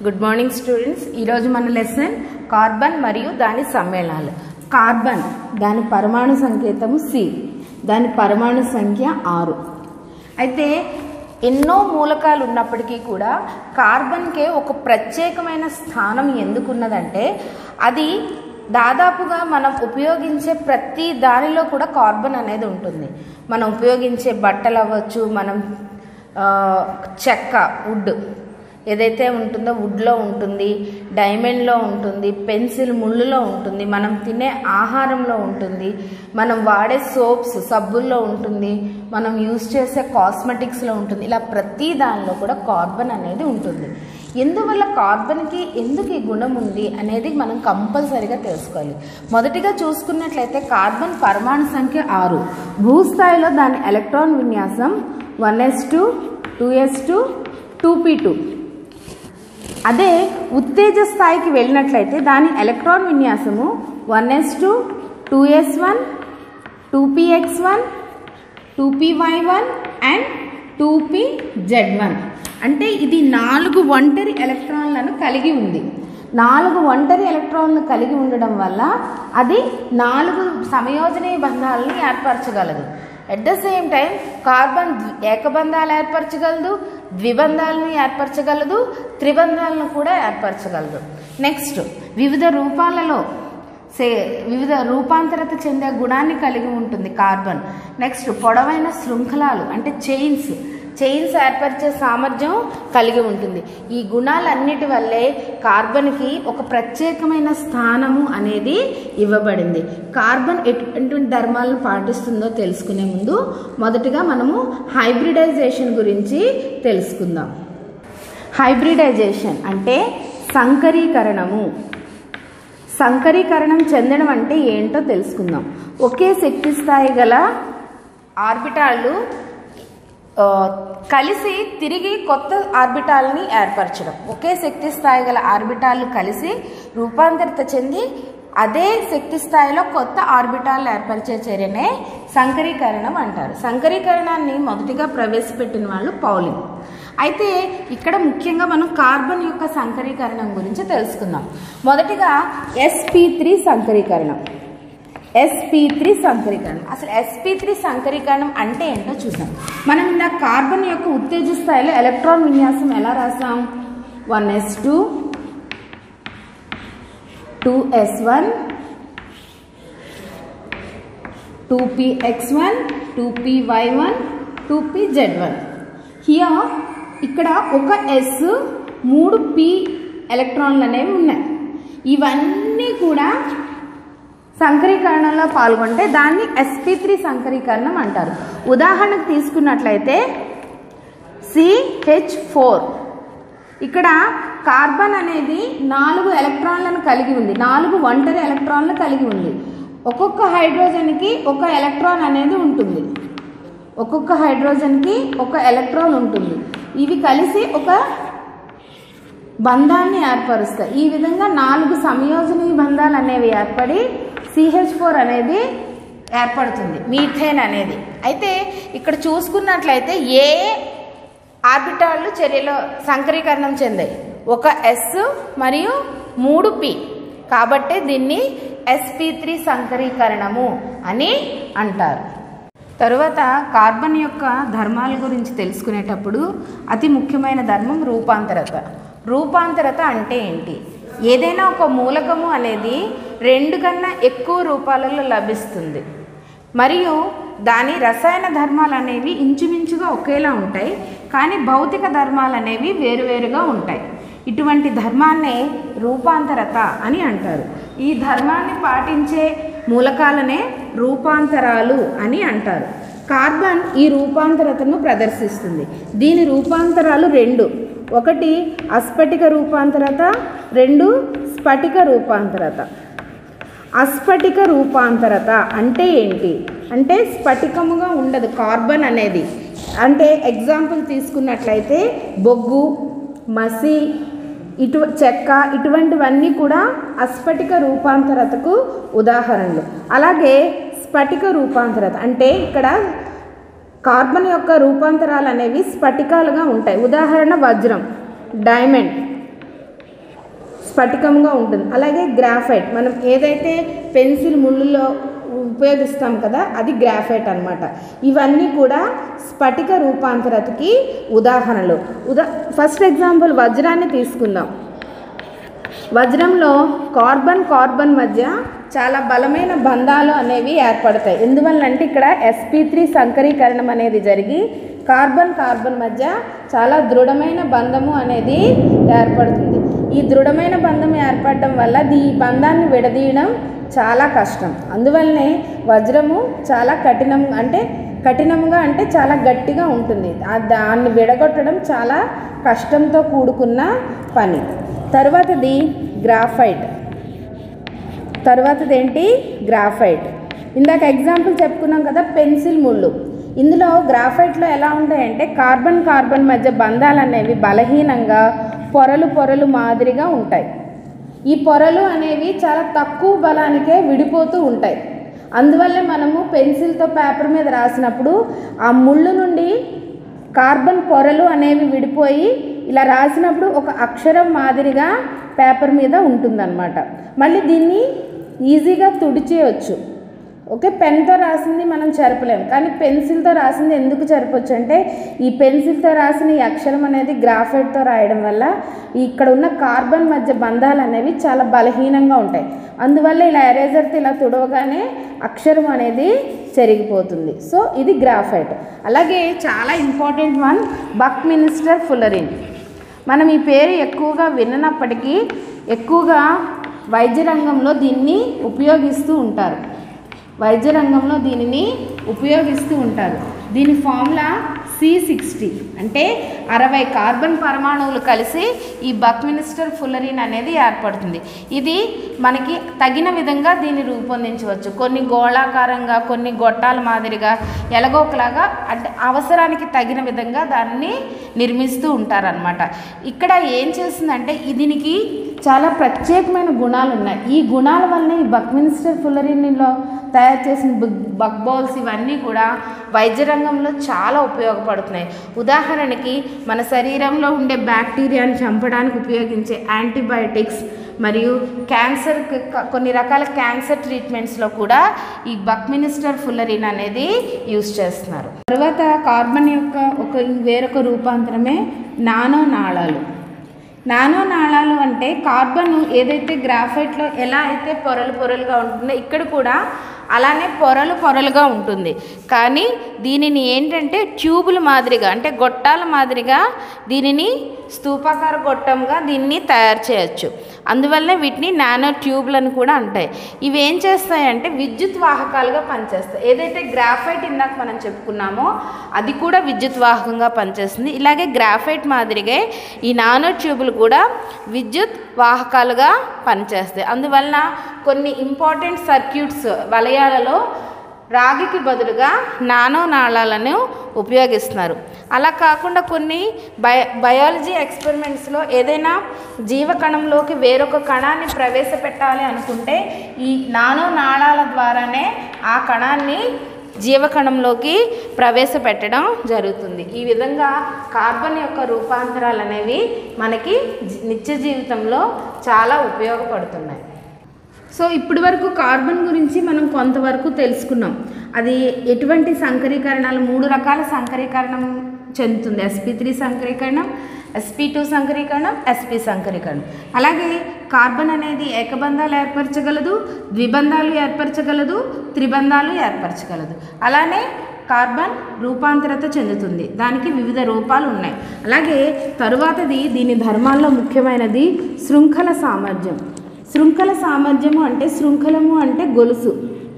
good morning students ఈరోజు మన lesson carbon మరియు దాని సమ్మేళనాలు కార్బన్ దాని పరమాణు సంకేతము సి దాని పరమాణు సంఖ్య ఆరు అయితే ఎన్నో మూలకాలు ఉన్నప్పటికీ కూడా కార్బన్కే ఒక ప్రత్యేకమైన స్థానం ఎందుకున్నదంటే అది దాదాపుగా మనం ఉపయోగించే ప్రతి దానిలో కూడా కార్బన్ అనేది ఉంటుంది మనం ఉపయోగించే బట్టలు అవ్వచ్చు మనం ఆ, చెక్క వుడ్ ఏదైతే ఉంటుందో వుడ్లో ఉంటుంది డైమండ్లో ఉంటుంది పెన్సిల్ ముళ్ళులో ఉంటుంది మనం తినే ఆహారంలో ఉంటుంది మనం వాడే సోప్స్ సబ్బుల్లో ఉంటుంది మనం యూస్ చేసే కాస్మెటిక్స్లో ఉంటుంది ఇలా ప్రతి దానిలో కూడా కార్బన్ అనేది ఉంటుంది ఎందువల్ల కార్బన్కి ఎందుకు ఈ గుణం ఉంది అనేది మనం కంపల్సరీగా తెలుసుకోవాలి మొదటిగా చూసుకున్నట్లయితే కార్బన్ పరమాణు సంఖ్య ఆరు భూస్థాయిలో దాని ఎలక్ట్రాన్ విన్యాసం one S two two S two two P two అదే ఉత్తేజ స్థాయికి వెళ్ళినట్లయితే దాని ఎలక్ట్రాన్ విన్యాసము one S two two S one two P X one two P Y one and two P Z one అంటే ఇది నాలుగు ఒంటరి ఎలక్ట్రాన్లను కలిగి ఉంది నాలుగు ఒంటరి ఎలక్ట్రాన్లు కలిగి ఉండడం వల్ల అది నాలుగు సమయోజనీయ బంధాలను ఏర్పరచగలదు at the same time carbon ద్వి- ఏకబంధాలు ఏర్పరచగలదు ద్విబంధాలను ఏర్పరచగలదు త్రిబంధాలను కూడా ఏర్పరచగలదు నెక్స్ట్ వివిధ రూపాలలో సే వివిధ రూపాంతరత చెందే గుణాన్ని కలిగి ఉంటుంది కార్బన్ నెక్స్ట్ పొడవైన శృంఖలాలు అంటే చైన్స్ చైన్స్ ఏర్పరిచే సామర్థ్యం కలిగి ఉంటుంది ఈ గుణాలన్నిటి వల్లే కార్బన్కి ఒక ప్రత్యేకమైన స్థానము అనేది ఇవ్వబడింది కార్బన్ ఎటువంటి ధర్మాలను పాటిస్తుందో తెలుసుకునే ముందు మొదటిగా మనము హైబ్రిడైజేషన్ గురించి తెలుసుకుందాం హైబ్రిడైజేషన్ అంటే సంకరీకరణము సంకరీకరణం చెందడం అంటే ఏంటో తెలుసుకుందాం ఒకే శక్తి స్థాయి గల ఆర్బిటాళ్ళు ఆ, కలిసి తిరిగి కొత్త ఆర్బిటాల్ని ఏర్పరచడం ఒకే శక్తి స్థాయి గల ఆర్బిటాలు కలిసి రూపాంతరిత చెంది అదే శక్తి స్థాయిలో కొత్త ఆర్బిటాలు ఏర్పరిచే చర్యనే సంకరీకరణం అంటారు సంకరీకరణాన్ని మొదటిగా ప్రవేశపెట్టిన వాళ్ళు పౌలింగ్ అయితే ఇక్కడ ముఖ్యంగా మనం కార్బన్ యొక్క సంకరీకరణం గురించి తెలుసుకుందాం మొదటిగా ఎస్పీ త్రీ సంకరీకరణం ఎస్పీ త్రీ సంకరీకరణం అసలు ఎస్పీ త్రీ సంకరీకరణం అంటే ఏంటో చూసాం మనం ఇందా కార్బన్ యొక్క ఉత్తేజ స్థాయిలో ఎలక్ట్రాన్ విన్యాసం ఎలా రాసాం one S two two S one two P X one two P Y one two P Z one here ఇక్కడ ఒక ఎస్ మూడు పి ఎలక్ట్రాన్లు అనేవి ఉన్నాయి ఇవన్నీ కూడా సంకరీకరణలో పాల్గొంటే దాన్ని ఎస్పీ త్రీ సంకరీకరణం అంటారు ఉదాహరణకు తీసుకున్నట్లయితే సిహెచ్ ఫోర్ ఇక్కడ కార్బన్ అనేది నాలుగు ఎలక్ట్రాన్లను కలిగి ఉంది నాలుగు ఒంటరి ఎలక్ట్రాన్లు కలిగి ఉంది ఒక్కొక్క హైడ్రోజన్కి ఒక ఎలక్ట్రాన్ అనేది ఉంటుంది ఒక్కొక్క హైడ్రోజన్కి ఒక ఎలక్ట్రాన్ ఉంటుంది ఇవి కలిసి ఒక బంధాన్ని ఏర్పరుస్తాయి ఈ విధంగా నాలుగు సంయోజనీయ బంధాలు అనేవి ఏర్పడి సిహెచ్ ఫోర్ అనేది ఏర్పడుతుంది మీథేన్ అనేది అయితే ఇక్కడ చూసుకున్నట్లయితే ఏ ఆర్బిటాళ్ళు చర్యలో సంకరీకరణం చెందాయి ఒక ఎస్ మరియు మూడు పి కాబట్టి దీన్ని ఎస్పి త్రీ సంకరీకరణము అని అంటారు తరువాత కార్బన్ యొక్క ధర్మాల గురించి తెలుసుకునేటప్పుడు అతి ముఖ్యమైన ధర్మం రూపాంతరత రూపాంతరత అంటే ఏంటి ఏదైనా ఒక మూలకము అనేది రెండు కన్నా ఎక్కువ రూపాలలో లభిస్తుంది మరియు దాని రసాయన ధర్మాలు అనేవి ఇంచుమించుగా ఒకేలా ఉంటాయి కానీ భౌతిక ధర్మాలు అనేవి వేరువేరుగా ఉంటాయి ఇటువంటి ధర్మాన్నే రూపాంతరత అని అంటారు ఈ ధర్మాన్ని పాటించే మూలకాలనే రూపాంతరాలు అని అంటారు కార్బన్ ఈ రూపాంతరతను ప్రదర్శిస్తుంది దీని రూపాంతరాలు రెండు ఒకటి అస్ఫటిక రూపాంతరత రెండు స్ఫటిక రూపాంతరత అస్ఫటిక రూపాంతరత అంటే ఏంటి అంటే స్ఫటికముగా ఉండదు కార్బన్ అనేది అంటే ఎగ్జాంపుల్ తీసుకున్నట్లయితే బొగ్గు మసి ఇటు చెక్క ఇటువంటివన్నీ కూడా అస్ఫటిక రూపాంతరతకు ఉదాహరణలు అలాగే స్ఫటిక రూపాంతరత అంటే ఇక్కడ కార్బన్ యొక్క రూపాంతరాలు అనేవి స్ఫటికాలుగా ఉంటాయి ఉదాహరణ వజ్రం డైమండ్ స్ఫటికంగా ఉంటుంది అలాగే గ్రాఫైట్ మనం ఏదైతే పెన్సిల్ ముళ్ళులో ఉపయోగిస్తాం కదా అది గ్రాఫైట్ అన్నమాట ఇవన్నీ కూడా స్ఫటిక రూపాంతరతకి ఉదాహరణలు ఉదా ఫస్ట్ ఎగ్జాంపుల్ వజ్రాన్ని తీసుకుందాం వజ్రంలో కార్బన్ కార్బన్ మధ్య చాలా బలమైన బంధాలు అనేవి ఏర్పడతాయి ఎందువల్లంటే ఇక్కడ ఎస్పీ త్రీ సంకరీకరణం అనేది జరిగి కార్బన్ కార్బన్ మధ్య చాలా దృఢమైన బంధము అనేది ఏర్పడుతుంది ఈ దృఢమైన బంధం ఏర్పడటం వల్ల దీ ఈ బంధాన్ని విడదీయడం చాలా కష్టం అందువల్లనే వజ్రము చాలా కఠినం అంటే కఠినంగా అంటే చాలా గట్టిగా ఉంటుంది ఆ దాన్ని విడగొట్టడం చాలా కష్టంతో కూడుకున్న పని తర్వాతది గ్రాఫైట్ తర్వాతది ఏంటి గ్రాఫైట్ ఇందాక ఎగ్జాంపుల్ చెప్పుకున్నాం కదా పెన్సిల్ ముళ్ళు ఇందులో గ్రాఫైట్లో ఎలా ఉంటాయంటే కార్బన్ కార్బన్ మధ్య బంధాలు అనేవి బలహీనంగా పొరలు పొరలు మాదిరిగా ఉంటాయి ఈ పొరలు అనేవి చాలా తక్కువ బలానికే విడిపోతూ ఉంటాయి అందువల్లే మనము పెన్సిల్తో పేపర్ మీద రాసినప్పుడు ఆ ముళ్ళు నుండి కార్బన్ పొరలు అనేవి విడిపోయి ఇలా రాసినప్పుడు ఒక అక్షరం మాదిరిగా పేపర్ మీద ఉంటుందన్నమాట మళ్ళీ దీన్ని ఈజీగా తుడిచేయచ్చు ఓకే పెన్తో రాసింది మనం చెరపలేం కానీ పెన్సిల్తో రాసింది ఎందుకు చెరపచ్చు అంటే ఈ పెన్సిల్తో రాసిన ఈ అక్షరం అనేది గ్రాఫైట్తో రాయడం వల్ల ఇక్కడ ఉన్న కార్బన్ మధ్య బంధాలు అనేవి చాలా బలహీనంగా ఉంటాయి అందువల్ల ఇలా ఎరేజర్తో ఇలా తుడవగానే అక్షరం అనేది చెరిగిపోతుంది సో ఇది గ్రాఫైట్ అలాగే చాలా important one buckminsterfullerene మనం ఈ పేరు ఎక్కువగా విన్నప్పటికీ ఎక్కువగా వైద్య రంగంలో దీన్ని ఉపయోగిస్తూ ఉంటారు వైద్య రంగంలో దీనిని ఉపయోగిస్తూ ఉంటారు దీని ఫార్ములా సి సిక్స్టీ అంటే అరవై కార్బన్ పరమాణువులు కలిసి ఈ బక్మినిస్టర్ ఫుల్లరిన్ అనేది ఏర్పడుతుంది ఇది మనకి తగిన విధంగా దీన్ని రూపొందించవచ్చు కొన్ని గోళాకారంగా కొన్ని గొట్టాల మాదిరిగా ఎలాగోకలాగా అంటే అవసరానికి తగిన విధంగా దాన్ని నిర్మిస్తూ ఉంటారనమాట ఇక్కడ ఏం చేస్తుందంటే ఈ దీనికి చాలా ప్రత్యేకమైన గుణాలు ఉన్నాయి ఈ గుణాల వల్ల ఈ బక్మినిస్టర్ ఫుల్లరిన్లో తయారు చేసిన బుక్ బక్ బౌల్స్ ఇవన్నీ కూడా వైద్య రంగంలో చాలా ఉపయోగపడుతున్నాయి ఉదాహరణకి మన శరీరంలో ఉండే బ్యాక్టీరియాని చంపడానికి ఉపయోగించే యాంటీబయాటిక్స్ మరియు క్యాన్సర్ కొన్ని రకాల క్యాన్సర్ ట్రీట్మెంట్స్లో కూడా ఈ బక్మినిస్టర్ ఫుల్లరిన్ అనేది యూస్ చేస్తున్నారు తర్వాత కార్బన్ యొక్క ఒక వేరొక రూపాంతరమే నానో నాళాలు నానో నాళాలు అంటే కార్బన్ ఏదైతే గ్రాఫైట్లో ఎలా అయితే పొరలు పొరలుగా ఉంటుందో ఇక్కడ కూడా అలానే పొరలు పొరలుగా ఉంటుంది కానీ దీనిని ఏంటంటే ట్యూబుల మాదిరిగా అంటే గొట్టాల మాదిరిగా దీనిని స్తూపాకార గొట్టంగా దీన్ని తయారు చేయొచ్చు అందువల్ల వీటిని నానో ట్యూబ్లను కూడా అంటాయి ఇవి ఏం చేస్తాయంటే విద్యుత్ వాహకాలుగా పనిచేస్తాయి ఏదైతే గ్రాఫైట్ ఇందాక మనం చెప్పుకున్నామో అది కూడా విద్యుత్ వాహకంగా పనిచేస్తుంది ఇలాగే గ్రాఫైట్ మాదిరిగా ఈ నానో ట్యూబులు కూడా విద్యుత్ వాహకాలుగా పనిచేస్తాయి అందువలన కొన్ని ఇంపార్టెంట్ సర్క్యూట్స్ వలయాలలో రాగికి బదులుగా నానో నాళాలను ఉపయోగిస్తున్నారు అలా కాకుండా కొన్ని బయ బయాలజీ ఎక్స్పెరిమెంట్స్లో ఏదైనా జీవకణంలోకి వేరొక కణాన్ని ప్రవేశపెట్టాలి అనుకుంటే ఈ నానో నాళాల ద్వారానే ఆ కణాన్ని జీవకణంలోకి ప్రవేశపెట్టడం జరుగుతుంది ఈ విధంగా కార్బన్ యొక్క రూపాంతరాలు అనేవి మనకి జీ- నిత్య జీవితంలో చాలా ఉపయోగపడుతున్నాయి సో ఇప్పటి వరకు కార్బన్ గురించి మనం కొంతవరకు తెలుసుకున్నాం అది ఎటువంటి సంకరీకరణాలు మూడు రకాల సంకరీకరణం చెందుతుంది ఎస్పీ త్రీ సంకరీకరణం ఎస్పీ టూ సంకరీకరణం ఎస్పీ సంకరీకరణం అలాగే కార్బన్ అనేది ఏకబంధాలు ఏర్పరచగలదు ద్విబంధాలు ఏర్పరచగలదు త్రిబంధాలు ఏర్పరచగలదు అలానే కార్బన్ రూపాంతరత చెందుతుంది దానికి వివిధ రూపాలు ఉన్నాయి అలాగే తరువాతది దీని ధర్మాల్లో ముఖ్యమైనది శృంఖల సామర్థ్యం శృంఖల సామర్థ్యము అంటే శృంఖలము అంటే గొలుసు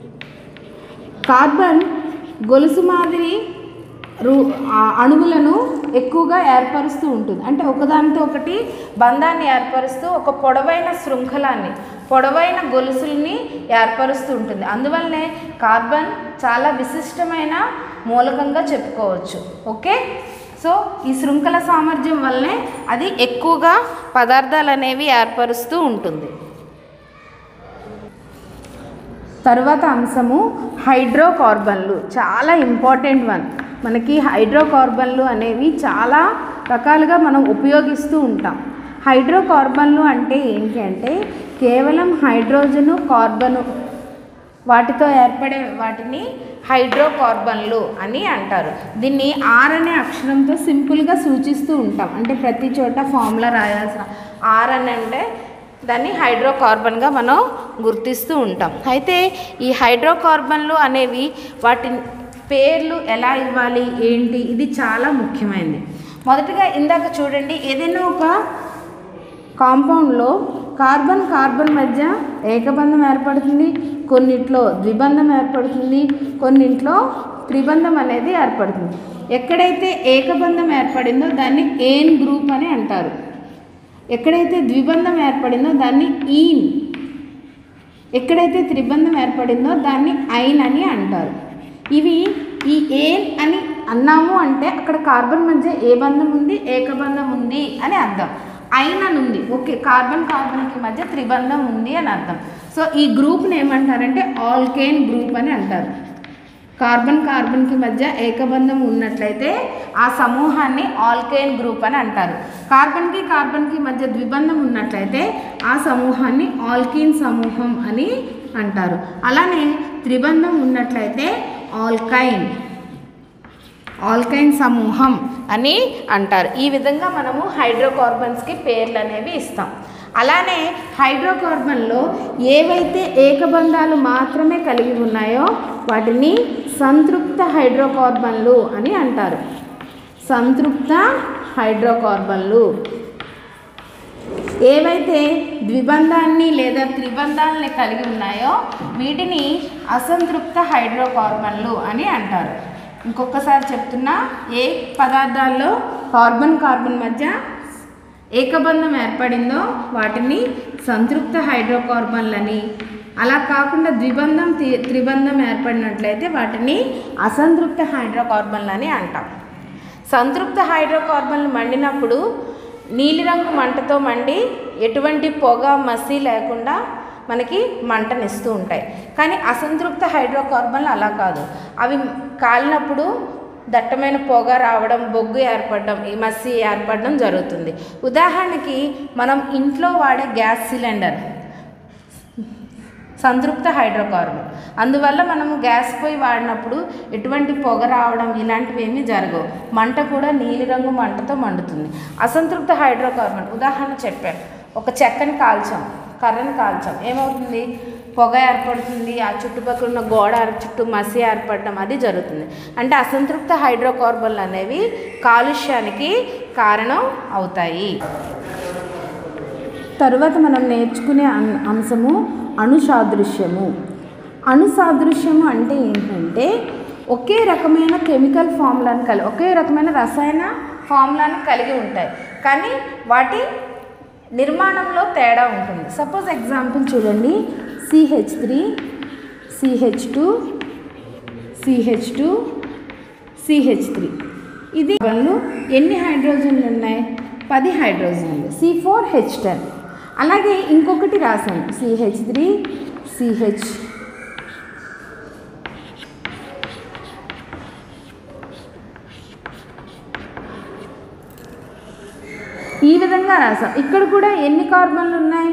కార్బన్ గొలుసు మాదిరి రు ఆ అణువులను ఎక్కువగా ఏర్పరుస్తూ ఉంటుంది అంటే ఒకదానితో ఒకటి బంధాన్ని ఏర్పరుస్తూ ఒక పొడవైన శృంఖలాన్ని పొడవైన గొలుసుల్ని ఏర్పరుస్తూ ఉంటుంది అందువల్లనే కార్బన్ చాలా విశిష్టమైన మూలకంగా చెప్పుకోవచ్చు ఓకే సో ఈ శృంఖల సామర్థ్యం వల్లనే అది ఎక్కువగా పదార్థాలు అనేవి ఏర్పరుస్తూ ఉంటుంది తర్వాత అంశము హైడ్రోకార్బన్లు చాలా ఇంపార్టెంట్ వన్ మనకి హైడ్రోకార్బన్లు అనేవి చాలా రకాలుగా మనం ఉపయోగిస్తూ ఉంటాం హైడ్రోకార్బన్లు అంటే ఏంటి అంటే కేవలం హైడ్రోజను కార్బను వాటితో ఏర్పడే వాటిని హైడ్రోకార్బన్లు అని అంటారు దీన్ని ఆర్ అనే అక్షరంతో సింపుల్గా సూచిస్తూ ఉంటాం అంటే ప్రతి చోట ఫార్ములా రాయాల్సిన ఆర్ అని అంటే దాన్ని హైడ్రోకార్బన్గా మనం గుర్తిస్తూ ఉంటాం అయితే ఈ హైడ్రోకార్బన్లు అనేవి వాటి పేర్లు ఎలా ఇవ్వాలి ఏంటి ఇది చాలా ముఖ్యమైనది మొదటగా ఇందాక చూడండి ఏదైనా ఒక కాంపౌండ్లో కార్బన్ కార్బన్ మధ్య ఏకబంధం ఏర్పడుతుంది కొన్నిట్లో ద్విబంధం ఏర్పడుతుంది కొన్నింట్లో త్రిబంధం అనేది ఏర్పడుతుంది ఎక్కడైతే ఏకబంధం ఏర్పడిందో దాన్ని ఏన్ గ్రూప్ అని అంటారు ఎక్కడైతే ద్విబంధం ఏర్పడిందో దాన్ని ఈన్ ఎక్కడైతే త్రిబంధం ఏర్పడిందో దాన్ని ఐన్ అని అంటారు ఇవి ఈ ఏన్ అని అన్నాము అంటే అక్కడ కార్బన్ మధ్య ఏ బంధం ఉంది ఏకబంధం ఉంది అని అర్థం ఐన్ అని ఉంది ఓకే కార్బన్ కార్బన్కి మధ్య త్రిబంధం ఉంది అని అర్థం సో ఈ గ్రూప్ని ఏమంటారంటే ఆల్కేన్ గ్రూప్ అని అంటారు కార్బన్ కార్బన్కి మధ్య ఏకబంధం ఉన్నట్లయితే ఆ సమూహాన్ని ఆల్కేన్ గ్రూప్ అని అంటారు కార్బన్కి కార్బన్కి మధ్య ద్విబంధం ఉన్నట్లయితే ఆ సమూహాన్ని ఆల్కీన్ సమూహం అని అంటారు అలానే త్రిబంధం ఉన్నట్లయితే ఆల్కైన్ ఆల్కైన్ సమూహం అని అంటారు ఈ విధంగా మనము హైడ్రోకార్బన్స్కి పేర్లు అనేవి ఇస్తాం అలానే హైడ్రోకార్బన్లో ఏవైతే ఏకబంధాలు మాత్రమే కలిగి ఉన్నాయో వాటిని సంతృప్త హైడ్రోకార్బన్లు అని అంటారు సంతృప్త హైడ్రోకార్బన్లు ఏవైతే ద్విబంధాన్ని లేదా త్రిబంధాలని కలిగి ఉన్నాయో వీటిని అసంతృప్త హైడ్రోకార్బన్లు అని అంటారు ఇంకొకసారి చెప్తున్నా ఏ పదార్థాల్లో కార్బన్ కార్బన్ మధ్య ఏకబంధం ఏర్పడిందో వాటిని సంతృప్త హైడ్రోకార్బన్లని అలా కాకుండా ద్విబంధం త్రి- త్రిబంధం ఏర్పడినట్లయితే వాటిని అసంతృప్త హైడ్రోకార్బన్లని అంటాం సంతృప్త హైడ్రోకార్బన్లు మండినప్పుడు నీలిరంగు మంటతో మండి ఎటువంటి పొగ మసి లేకుండా మనకి మంటనిస్తూ ఉంటాయి కానీ అసంతృప్త హైడ్రోకార్బన్లు అలా కాదు అవి కాలినప్పుడు దట్టమైన పొగ రావడం బొగ్గు ఏర్పడడం ఈ మసి ఏర్పడడం జరుగుతుంది ఉదాహరణకి మనం ఇంట్లో వాడే గ్యాస్ సిలిండర్ సంతృప్త హైడ్రోకార్బన్ అందువల్ల మనము గ్యాస్ పొయ్యి వాడినప్పుడు ఎటువంటి పొగ రావడం ఇలాంటివి ఏమీ జరగవు మంట కూడా నీలిరంగు మంటతో మండుతుంది అసంతృప్త హైడ్రోకార్బన్ ఉదాహరణ చెప్పాను ఒక చెక్కని కాల్చాం కర్రని కాల్చాం ఏమవుతుంది పొగ ఏర్పడుతుంది ఆ చుట్టుపక్కల ఉన్న గోడ చుట్టూ మసి ఏర్పడడం అది జరుగుతుంది అంటే అసంతృప్త హైడ్రోకార్బన్లు అనేవి కాలుష్యానికి కారణం అవుతాయి తరువాత మనం నేర్చుకునే అం- అంశము అణుసాదృశ్యము అణుసాదృశ్యము అంటే ఏంటంటే ఒకే రకమైన కెమికల్ ఫార్ములాని కలిగి ఒకే రకమైన రసాయన ఫార్ములాని కలిగి ఉంటాయి కానీ వాటి నిర్మాణంలో తేడా ఉంటుంది సపోజ్ ఎగ్జాంపుల్ చూడండి C H three C H two C H two C H three ఇది వాళ్ళు ఎన్ని హైడ్రోజన్లు ఉన్నాయి పది హైడ్రోజన్లు సి ఫోర్ హెచ్ టెన్ అలాగే ఇంకొకటి రాశాను సిహెచ్ త్రీ సిహెచ్ ఈ విధంగా రాసాం ఇక్కడ కూడా ఎన్ని కార్బన్లు ఉన్నాయి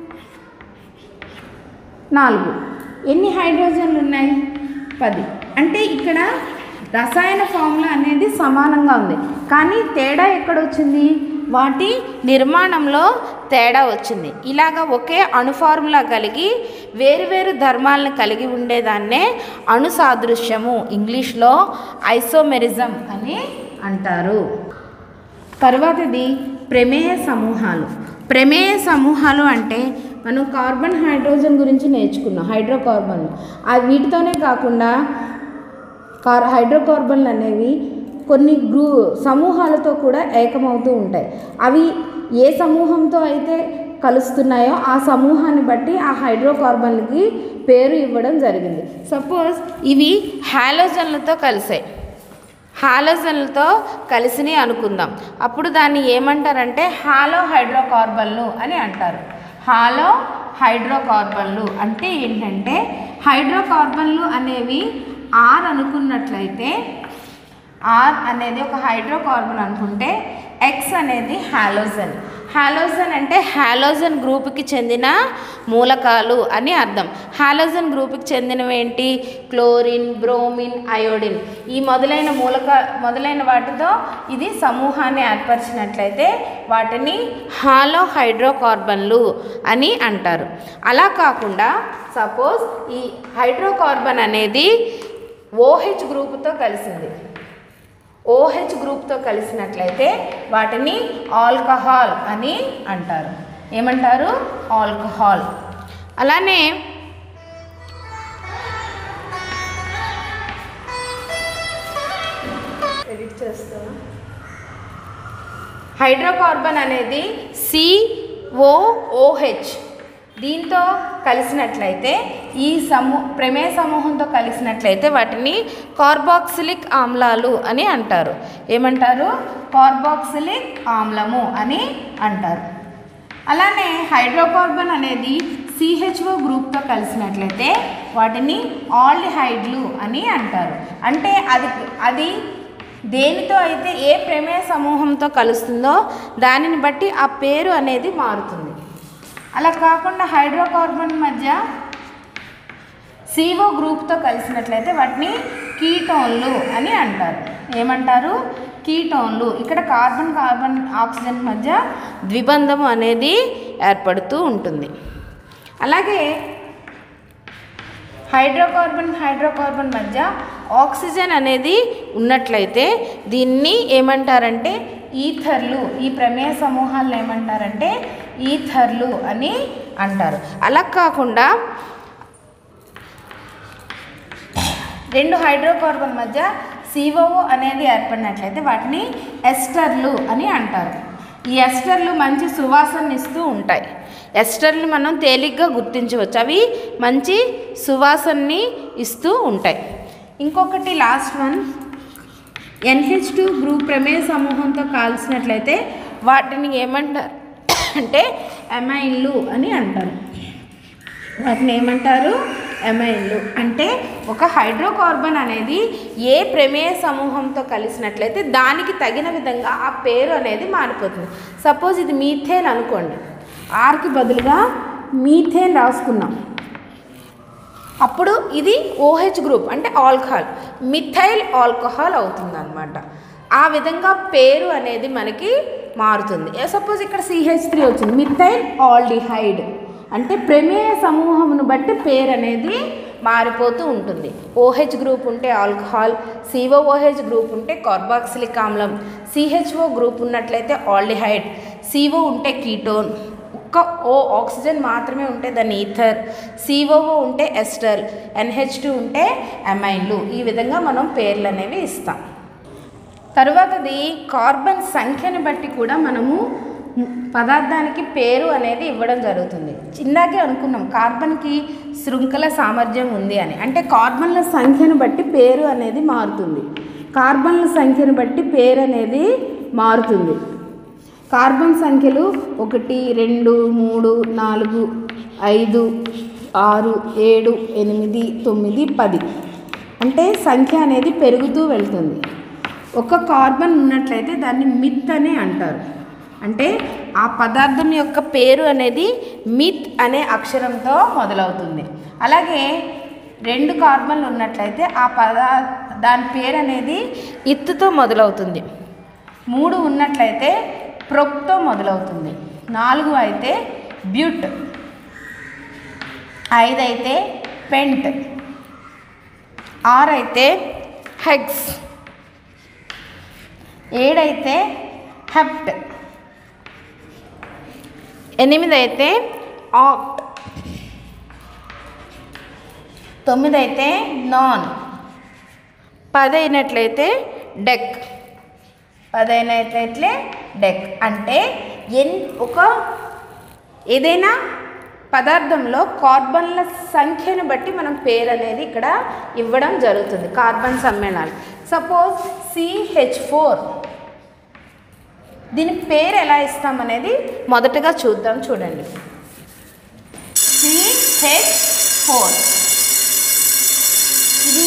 నాలుగు ఎన్ని హైడ్రోజన్లు ఉన్నాయి పది అంటే ఇక్కడ రసాయన ఫార్ములా అనేది సమానంగా ఉంది కానీ తేడా ఎక్కడ వచ్చింది వాటి నిర్మాణంలో తేడా వచ్చింది ఇలాగ ఒకే అణు ఫార్ములా కలిగి వేరువేరు ధర్మాలను కలిగి ఉండేదాన్నే అణు సాదృశ్యము ఇంగ్లీష్లో ఐసోమెరిజం అని అంటారు తర్వాతది ప్రమేయ సమూహాలు ప్రమేయ సమూహాలు అంటే మనం కార్బన్ హైడ్రోజన్ గురించి నేర్చుకున్నాం హైడ్రోకార్బన్ ఆ వీటితోనే కాకుండా కార్ హైడ్రోకార్బన్లు అనేవి కొన్ని గ్రూ సమూహాలతో కూడా ఏకమవుతూ ఉంటాయి అవి ఏ సమూహంతో అయితే కలుస్తున్నాయో ఆ సమూహాన్ని బట్టి ఆ హైడ్రోకార్బన్లకి పేరు ఇవ్వడం జరిగింది సపోజ్ ఇవి హాలోజన్లతో కలిసాయి హాలోజన్లతో కలిసిని అనుకుందాం అప్పుడు దాన్ని ఏమంటారంటే హాలో హైడ్రోకార్బన్లు అని అంటారు హాలో హైడ్రోకార్బన్లు అంటే ఏంటంటే హైడ్రోకార్బన్లు అనేవి ఆర్ అనుకున్నట్లయితే ఆర్ అనేది ఒక హైడ్రోకార్బన్ అనుకుంటే ఎక్స్ అనేది హాలోజన్ హాలోజన్ అంటే హాలోజన్ గ్రూప్కి చెందిన మూలకాలు అని అర్థం హాలోజన్ గ్రూప్కి చెందినవి ఏంటి క్లోరిన్ బ్రోమిన్ అయోడిన్ ఈ మొదలైన మూలక మొదలైన వాటితో ఇది సమూహాన్ని ఏర్పరిచినట్లయితే వాటిని హాలో హైడ్రోకార్బన్లు అని అంటారు అలా కాకుండా సపోజ్ ఈ హైడ్రోకార్బన్ అనేది ఓహెచ్ గ్రూపుతో కలిసింది ఓహెచ్ గ్రూప్తో కలిసినట్లయితే వాటిని ఆల్కహాల్ అని అంటారు ఏమంటారు ఆల్కహాల్ అలానే ఎడిట్ చేస్తాను హైడ్రోకార్బన్ అనేది సిఓఓహెచ్ దీంతో కలిసినట్లయితే ఈ సమూ ప్రమేయ సమూహంతో కలిసినట్లయితే వాటిని కార్బాక్సిలిక్ ఆమ్లాలు అని అంటారు ఏమంటారు కార్బాక్సిలిక్ ఆమ్లము అని అంటారు అలానే హైడ్రోకార్బన్ అనేది సిహెచ్ఓ గ్రూప్తో కలిసినట్లయితే వాటిని ఆల్డిహైడ్లు అని అంటారు అంటే అది అది దేనితో అయితే ఏ ప్రమేయ సమూహంతో కలుస్తుందో దానిని బట్టి ఆ పేరు అనేది మారుతుంది అలా కాకుండా హైడ్రోకార్బన్ మధ్య సిఓ గ్రూప్తో కలిసినట్లయితే వాటిని కీటోన్లు అని అంటారు ఏమంటారు కీటోన్లు ఇక్కడ కార్బన్ కార్బన్ ఆక్సిజన్ మధ్య ద్విబంధం అనేది ఏర్పడుతూ ఉంటుంది అలాగే హైడ్రోకార్బన్ హైడ్రోకార్బన్ మధ్య ఆక్సిజన్ అనేది ఉన్నట్లయితే దీన్ని ఏమంటారంటే ఈథర్లు ఈ ప్రమేయ సమూహాలను ఏమంటారంటే ఈథర్లు అని అంటారు అలా కాకుండా రెండు హైడ్రోకార్బన్ మధ్య సిఓఓ అనేది ఏర్పడినట్లయితే వాటిని ఎస్టర్లు అని అంటారు ఈ ఎస్టర్లు మంచి సువాసన ఇస్తూ ఉంటాయి ఎస్టర్లు మనం తేలిగ్గా గుర్తించవచ్చు అవి మంచి సువాసనని ఇస్తూ ఉంటాయి ఇంకొకటి last one N H two group ప్రమేయ సమూహంతో కాల్చినట్లయితే వాటిని ఏమంటారు అంటే ఎమైన్లు అని అంటారు వాటిని ఏమంటారు ఎమైన్లు అంటే ఒక హైడ్రోకార్బన్ అనేది ఏ ప్రమేయ సమూహంతో కలిసినట్లయితే దానికి తగిన విధంగా ఆ పేరు అనేది మారిపోతుంది సపోజ్ ఇది మీథేన్ అనుకోండి ఆర్కి బదులుగా మీథేన్ రాసుకున్నాం అప్పుడు ఇది ఓహెచ్ గ్రూప్ అంటే ఆల్కహాల్ మిథైల్ ఆల్కహాల్ అవుతుంది అనమాట ఆ విధంగా పేరు అనేది మనకి మారుతుంది సపోజ్ ఇక్కడ సిహెచ్ త్రీ వచ్చింది మిథైల్ ఆల్డిహైడ్ అంటే ప్రమేయ సమూహమును బట్టి పేరు అనేది మారిపోతూ ఉంటుంది ఓహెచ్ గ్రూప్ ఉంటే ఆల్కహాల్ సిఓఓహెచ్ గ్రూప్ ఉంటే కార్బాక్సిలిక్ ఆమ్లం సిహెచ్ఓ గ్రూప్ ఉన్నట్లయితే ఆల్డిహైడ్ సిఓ ఉంటే కీటోన్ ఒక్క ఓ ఆక్సిజన్ మాత్రమే ఉంటే దాన్ని ఈథర్ సిఓఓ ఉంటే ఎస్టర్ ఎన్హెచ్ టూ ఉంటే అమైన్లు ఈ విధంగా మనం పేర్లు అనేవి ఇస్తాం తరువాతది కార్బన్ సంఖ్యని బట్టి కూడా మనము పదార్థానికి పేరు అనేది ఇవ్వడం జరుగుతుంది ఇందాకే అనుకున్నాం కార్బన్కి శృంఖల సామర్థ్యం ఉంది అని అంటే కార్బన్ల సంఖ్యను బట్టి పేరు అనేది మారుతుంది కార్బన్ల సంఖ్యను బట్టి పేరు అనేది మారుతుంది కార్బన్ సంఖ్యలు ఒకటి రెండు మూడు నాలుగు ఐదు ఆరు ఏడు ఎనిమిది తొమ్మిది పది అంటే సంఖ్య అనేది పెరుగుతూ వెళ్తుంది ఒక కార్బన్ ఉన్నట్లయితే దాన్ని మిత్ అని అంటారు అంటే ఆ పదార్థం యొక్క పేరు అనేది మిత్ అనే అక్షరంతో మొదలవుతుంది అలాగే రెండు కార్బన్లు ఉన్నట్లయితే ఆ పదా దాని పేరు అనేది ఇత్తుతో మొదలవుతుంది మూడు ఉన్నట్లయితే ప్రొక్తో మొదలవుతుంది నాలుగు అయితే బ్యూట్ ఐదు అయితే పెంట్ ఆరు అయితే హెగ్స్ ఏడైతే హెప్ట్ ఎనిమిది అయితే ఆక్ట్ తొమ్మిది అయితే నాన్ పది అయినట్లయితే డెక్ పది అయినట్లయితే డెక్ అంటే ఎన్ ఒక ఏదైనా పదార్థంలో కార్బన్ల సంఖ్యను బట్టి మనం పేరు అనేది ఇక్కడ ఇవ్వడం జరుగుతుంది కార్బన్ సమ్మేళనాలు సపోజ్ సిహెచ్ ఫోర్ దీని పేరు ఎలా ఇస్తామనేది మొదటగా చూద్దాం చూడండి సిహెచ్ ఫోర్ ఇది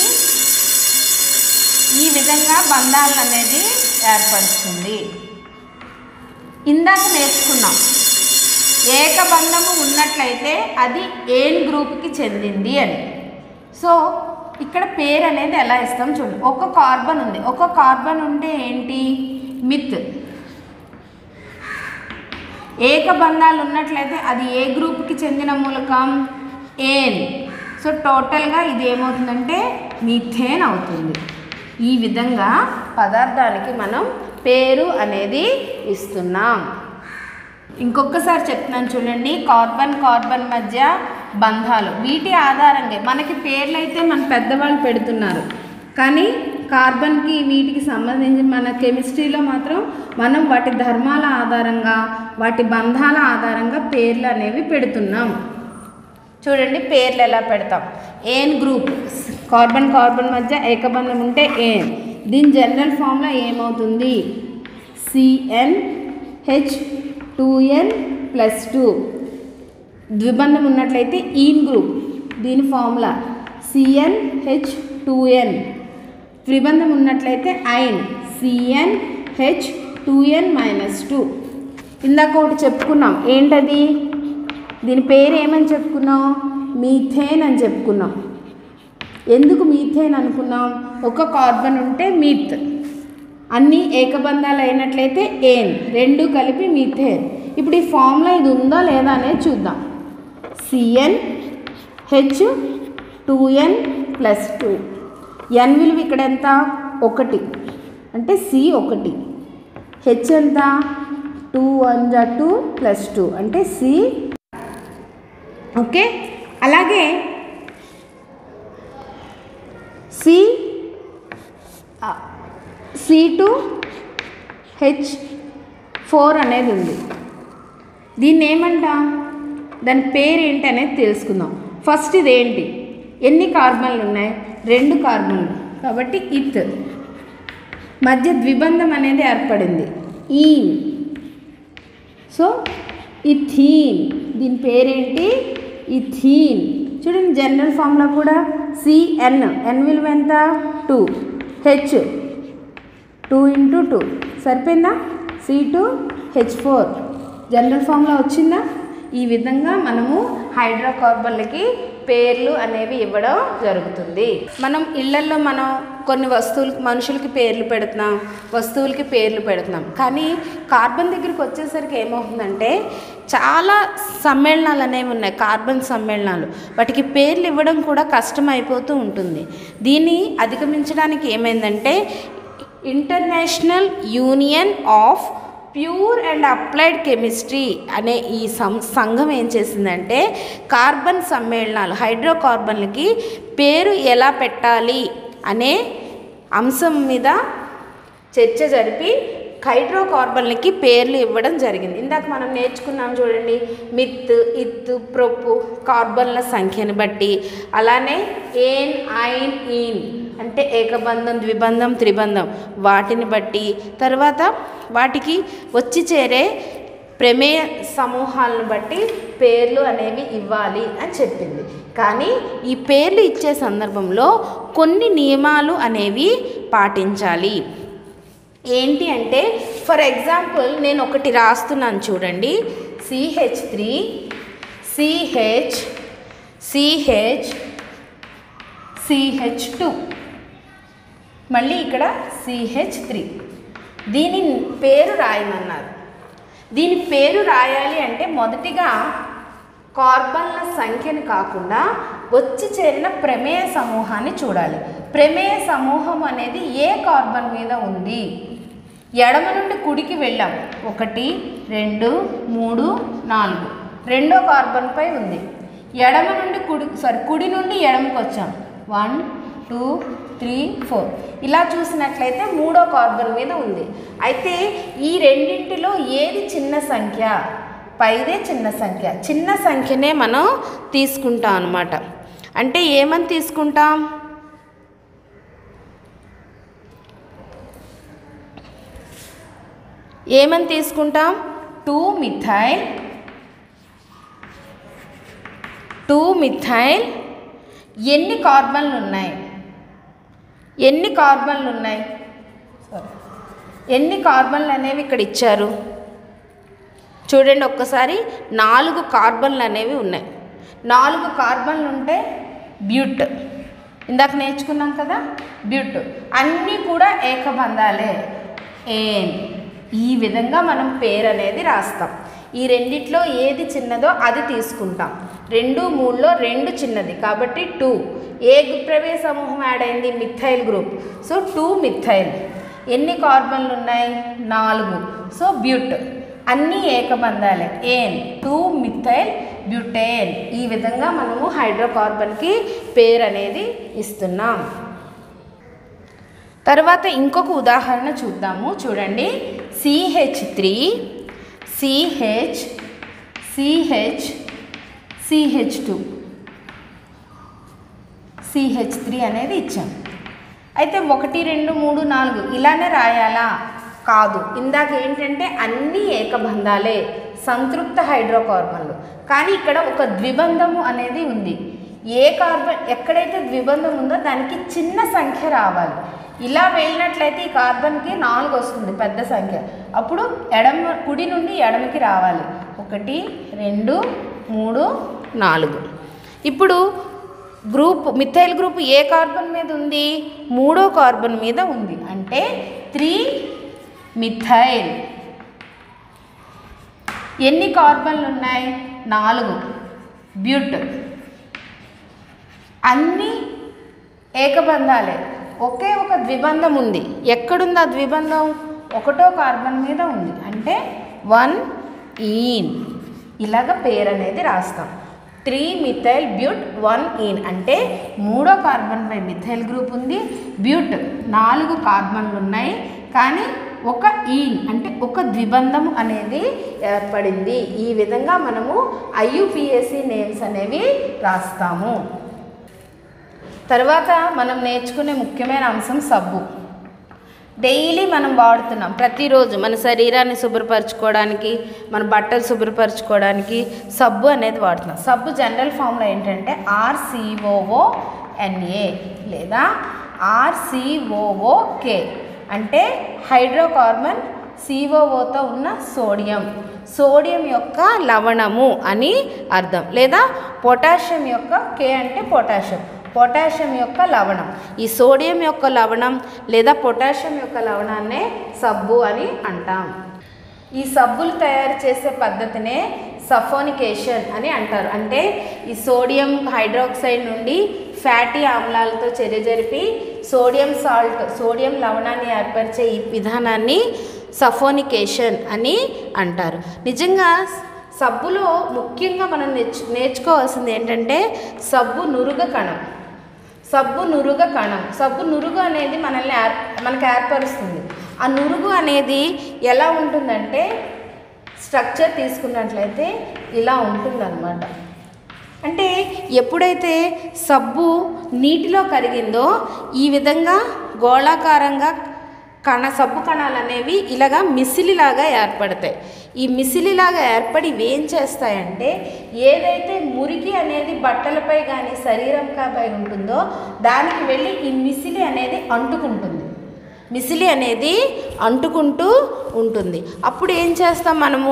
ఈ విధంగా బంధాలను అనేది ఏర్పరుస్తుంది ఇందాక నేర్చుకున్నాం ఏకబంధము ఉన్నట్లయితే అది ఏన్ గ్రూప్కి చెందింది అని సో ఇక్కడ పేరు అనేది ఎలా ఇస్తాం చూడండి ఒక కార్బన్ ఉంది ఒక కార్బన్ ఉంటే ఏంటి మిత్ ఏకబంధాలు ఉన్నట్లయితే అది ఏ గ్రూప్కి చెందిన మూలకం ఏన్ సో టోటల్గా ఇది ఏమవుతుందంటే మీథేన్ అవుతుంది ఈ విధంగా పదార్థానికి మనం పేరు అనేది ఇస్తున్నాం ఇంకొకసారి చెప్తున్నాను చూడండి కార్బన్ కార్బన్ మధ్య బంధాలు వీటి ఆధారంగా మనకి పేర్లు అయితే మన పెద్దవాళ్ళు పెడుతున్నారు కానీ కార్బన్కి వీటికి సంబంధించి మన కెమిస్ట్రీలో మాత్రం మనం వాటి ధర్మాల ఆధారంగా వాటి బంధాల ఆధారంగా పేర్లు అనేవి పెడుతున్నాం చూడండి పేర్లు ఎలా పెడతాం ఏన్ గ్రూప్ కార్బన్ కార్బన్ మధ్య ఏకబంధం ఉంటే ఏన్ దీని జనరల్ ఫామ్లో ఏమవుతుంది C N H two N plus two ద్విబంధం ఉన్నట్లయితే ఈన్ గ్రూప్ దీని formula C N H two N త్రిబంధం ఉన్నట్లయితే yne C N H two N minus two ఇందాక ఒకటి చెప్పుకున్నాం ఏంటది దీని పేరు ఏమని చెప్పుకున్నాం మీథేన్ అని చెప్పుకున్నాం ఎందుకు మీథేన్ అనుకున్నాం ఒక కార్బన్ ఉంటే మీత్ అన్నీ ఏకబంధాలు అయినట్లయితే ఏన్ రెండు కలిపి మీథేన్ ఇప్పుడు ఈ ఫామ్లో ఇది ఉందా లేదా అనేది చూద్దాం C N H two N plus two N విలువ ఇక్కడ ఎంత ఒకటి అంటే సి ఒకటి హెచ్ ఎంత టూ వన్ జా టూ ప్లస్ టూ అంటే సి ఓకే అలాగే C C two H four అనేది ఉంది దీన్ని ఏమంటాం దాని పేరు ఏంటి అనేది తెలుసుకుందాం ఫస్ట్ ఇదేంటి ఎన్ని కార్బన్లు ఉన్నాయి రెండు కార్బన్లు కాబట్టి ఇత్ మధ్య ద్విబంధం అనేది ఏర్పడింది ఈన్ సో ఇథీన్ దీని పేరేంటి ఇథీన్ చూడండి జనరల్ ఫామ్లో కూడా సిఎన్ ఎన్ విలువ ఎంత two H two into two సరిపోయిందా C two H four general ఫామ్లో వచ్చిందా ఈ విధంగా మనము హైడ్రోకార్బన్లకి పేర్లు అనేవి ఇవ్వడం జరుగుతుంది మనం ఇళ్లల్లో మనం కొన్ని వస్తువులకి మనుషులకి పేర్లు పెడుతున్నాం వస్తువులకి పేర్లు పెడుతున్నాం కానీ కార్బన్ దగ్గరికి వచ్చేసరికి ఏమవుతుందంటే చాలా సమ్మేళనాలు అనేవి ఉన్నాయి కార్బన్ సమ్మేళనాలు వాటికి పేర్లు ఇవ్వడం కూడా కష్టం అయిపోతూ ఉంటుంది దీన్ని అధిగమించడానికి ఏమైందంటే International Union of Pure and Applied Chemistry అనే ఈ సం సంఘం ఏం చేసిందంటే కార్బన్ సమ్మేళనాలు హైడ్రోకార్బన్లకి పేరు ఎలా పెట్టాలి అనే అంశం మీద చర్చ జరిపి హైడ్రోకార్బన్లకి పేర్లు ఇవ్వడం జరిగింది ఇందాక మనం నేర్చుకున్నాం చూడండి మిత్ ఇత్ ప్రొప్పు కార్బన్ల సంఖ్యను బట్టి అలానే ఏన్ ఐన్ ఈన్ అంటే ఏకబంధం ద్విబంధం త్రిబంధం వాటిని బట్టి తర్వాత వాటికి వచ్చి చేరే ప్రమేయ సమూహాలను బట్టి పేర్లు అనేవి ఇవ్వాలి అని చెప్పింది కానీ ఈ పేర్లు ఇచ్చే సందర్భంలో కొన్ని నియమాలు అనేవి పాటించాలి ఏంటి అంటే ఫర్ ఎగ్జాంపుల్ నేను ఒకటి రాస్తున్నాను చూడండి C H three C H C H C H two మళ్ళీ ఇక్కడ సిహెచ్ త్రీ దీని పేరు రాయమన్నారు దీని పేరు రాయాలి అంటే మొదటిగా కార్బన్ల సంఖ్యను కాకుండా వచ్చి చేరిన ప్రమేయ సమూహాన్ని చూడాలి ప్రమేయ సమూహం అనేది ఏ కార్బన్ మీద ఉంది ఎడమ నుండి కుడికి వెళ్ళాం ఒకటి రెండు మూడు నాలుగు రెండో కార్బన్పై ఉంది ఎడమ నుండి కుడి సారీ కుడి నుండి ఎడమకు వచ్చాం వన్ టూ త్రీ ఫోర్ ఇలా చూసినట్లయితే మూడో కార్బన్ మీద ఉంది అయితే ఈ రెండింటిలో ఏది చిన్న సంఖ్య పైదే చిన్న సంఖ్య చిన్న సంఖ్యనే మనం తీసుకుంటాం అనమాట అంటే ఏమని తీసుకుంటాం ఏమని తీసుకుంటాం టూ మిథైల్ టూ మిథైల్ ఎన్ని కార్బన్లు ఉన్నాయి ఎన్ని కార్బన్లు ఉన్నాయి సారీ ఎన్ని కార్బన్లు అనేవి ఇక్కడ ఇచ్చారు చూడండి ఒక్కసారి నాలుగు కార్బన్లు అనేవి ఉన్నాయి నాలుగు కార్బన్లు ఉంటే బ్యూట్ ఇందాక నేర్చుకున్నాం కదా బ్యూట్ అన్నీ కూడా ఏకబంధాలే ఏన్ ఈ విధంగా మనం పేరు అనేది రాస్తాం ఈ రెండిట్లో ఏది చిన్నదో అది తీసుకుంటాం రెండు మూడులో రెండు చిన్నది కాబట్టి టూ ఏ ప్రవేశ సమూహం యాడ్ అయింది methyl group so two methyl ఎన్ని కార్బన్లు ఉన్నాయి నాలుగు సో బ్యూట్ అన్నీ ఏకబంధాలే ఏన్ టూ మిథైల్ బ్యూటేన్ ఈ విధంగా మనము హైడ్రోకార్బన్కి పేరు అనేది ఇస్తున్నాం తర్వాత ఇంకొక ఉదాహరణ చూద్దాము చూడండి C H three C H C H C H two C H three అనేది ఇచ్చాం అయితే ఒకటి రెండు మూడు నాలుగు ఇలానే రాయాలా కాదు ఇందాక ఏంటంటే అన్నీ ఏకబంధాలే సంతృప్త హైడ్రోకార్బన్లు కానీ ఇక్కడ ఒక ద్విబంధము అనేది ఉంది ఏ కార్బన్ ఎక్కడైతే ద్విబంధం ఉందో దానికి చిన్న సంఖ్య రావాలి ఇలా వెళ్ళినట్లయితే ఈ కార్బన్కి నాలుగు వస్తుంది పెద్ద సంఖ్య అప్పుడు ఎడమ కుడి నుండి ఎడమకి రావాలి ఒకటి రెండు మూడు నాలుగు ఇప్పుడు గ్రూప్ మిథైల్ గ్రూప్ ఏ కార్బన్ మీద ఉంది మూడో కార్బన్ మీద ఉంది అంటే త్రీ మిథైల్ ఎన్ని కార్బన్లు ఉన్నాయి నాలుగు బ్యూట్ అన్నీ ఏకబంధాలే ఒకే ఒక ద్విబంధం ఉంది ఎక్కడుంది ఆ ద్విబంధం ఒకటో కార్బన్ మీద ఉంది అంటే వన్ ఈన్ ఇలాగ పేరు అనేది రాస్తాం three methyl but one ene అంటే మూడో కార్బన్ పై మిథైల్ గ్రూప్ ఉంది బ్యూట్ నాలుగు కార్బన్లు ఉన్నాయి కానీ ఒక ఈన్ అంటే ఒక ద్విబంధం అనేది ఏర్పడింది ఈ విధంగా మనము ఐయుపిఎస్సి నేమ్స్ అనేవి రాస్తాము తర్వాత మనం నేర్చుకునే ముఖ్యమైన అంశం సబ్బు డైలీ మనం వాడుతున్నాం ప్రతిరోజు మన శరీరాన్ని శుభ్రపరచుకోవడానికి మన బట్టలు శుభ్రపరచుకోవడానికి సబ్బు అనేది వాడుతున్నాం సబ్బు జనరల్ ఫామ్లో ఏంటంటే ఆర్సిఓఓ ఎన్ఏ లేదా ఆర్సిఓఓకే అంటే హైడ్రోకార్బన్ సిఓఓతో ఉన్న సోడియం సోడియం యొక్క లవణము అని అర్థం లేదా పొటాషియం యొక్క కే అంటే పొటాషియం పొటాషియం యొక్క లవణం ఈ సోడియం యొక్క లవణం లేదా పొటాషియం యొక్క లవణాన్నే సబ్బు అని అంటాం ఈ సబ్బులు తయారు చేసే పద్ధతినే సఫోనికేషన్ అని అంటారు అంటే ఈ సోడియం హైడ్రాక్సైడ్ నుండి ఫ్యాటీ ఆమ్లాలతో చర్య జరిపి సోడియం సాల్ట్ సోడియం లవణాన్ని ఏర్పరిచే ఈ విధానాన్ని సఫోనికేషన్ అని అంటారు నిజంగా సబ్బులో ముఖ్యంగా మనం నేర్చు నేర్చుకోవాల్సింది ఏంటంటే సబ్బు నురుగ కణం సబ్బు నురుగ కణం సబ్బు నురుగు అనేది మనల్ని ఏర్ మనకు ఏర్పరుస్తుంది ఆ నురుగు అనేది ఎలా ఉంటుందంటే స్ట్రక్చర్ తీసుకున్నట్లయితే ఇలా ఉంటుందన్నమాట అంటే ఎప్పుడైతే సబ్బు నీటిలో కరిగిందో ఈ విధంగా గోళాకారంగా కణ సబ్బు కణాలు అనేవి ఇలాగా మిసిలిలాగా ఏర్పడతాయి ఈ మిసిలిలాగా ఏర్పడి ఇవి ఏం చేస్తాయంటే ఏదైతే మురికి అనేది బట్టలపై కానీ శరీరంపై ఉంటుందో దానికి వెళ్ళి ఈ మిసిలి అనేది అంటుకుంటుంది మిసిలి అనేది అంటుకుంటూ ఉంటుంది అప్పుడు ఏం చేస్తాం మనము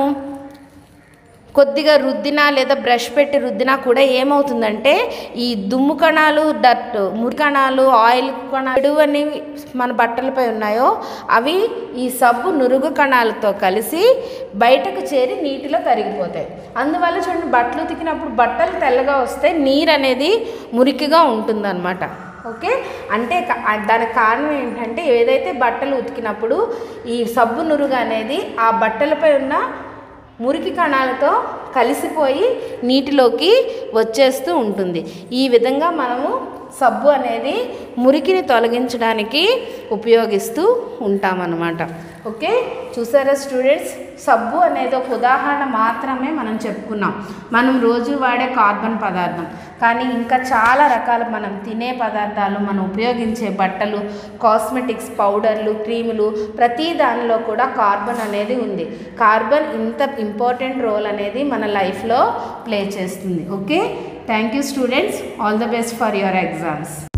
కొద్దిగా రుద్దినా లేదా బ్రష్ పెట్టి రుద్దినా కూడా ఏమవుతుందంటే ఈ దుమ్ము కణాలు డర్ట్ మురి కణాలు ఆయిల్ కణాలు అనేవి మన బట్టలపై ఉన్నాయో అవి ఈ సబ్బు నురుగు కణాలతో కలిసి బయటకు చేరి నీటిలో కరిగిపోతాయి అందువల్ల చూడండి బట్టలు ఉతికినప్పుడు బట్టలు తెల్లగా వస్తే నీరు అనేది మురికిగా ఉంటుందన్నమాట ఓకే అంటే క- ఆ దానికి కారణం ఏంటంటే ఏదైతే బట్టలు ఉతికినప్పుడు ఈ సబ్బు నురుగు అనేది ఆ బట్టలపై ఉన్న మురికి కణాలతో కలిసిపోయి నీటిలోకి వచ్చేస్తూ ఉంటుంది ఈ విధంగా మనము సబ్బు అనేది మురికిని తొలగించడానికి ఉపయోగిస్తూ ఉంటామన్నమాట ఓకే చూసారా స్టూడెంట్స్ సబ్బు అనేది ఒక ఉదాహరణ మాత్రమే మనం చెప్పుకున్నాం మనం రోజు వాడే కార్బన్ పదార్థం కానీ ఇంకా చాలా రకాల మనం తినే పదార్థాలు మనం ఉపయోగించే బట్టలు కాస్మెటిక్స్ పౌడర్లు క్రీములు ప్రతి దానిలో కూడా కార్బన్ అనేది ఉంది కార్బన్ ఇంత ఇంపార్టెంట్ రోల్ అనేది మన లైఫ్లో ప్లే చేస్తుంది okay thank you students all the best for your exams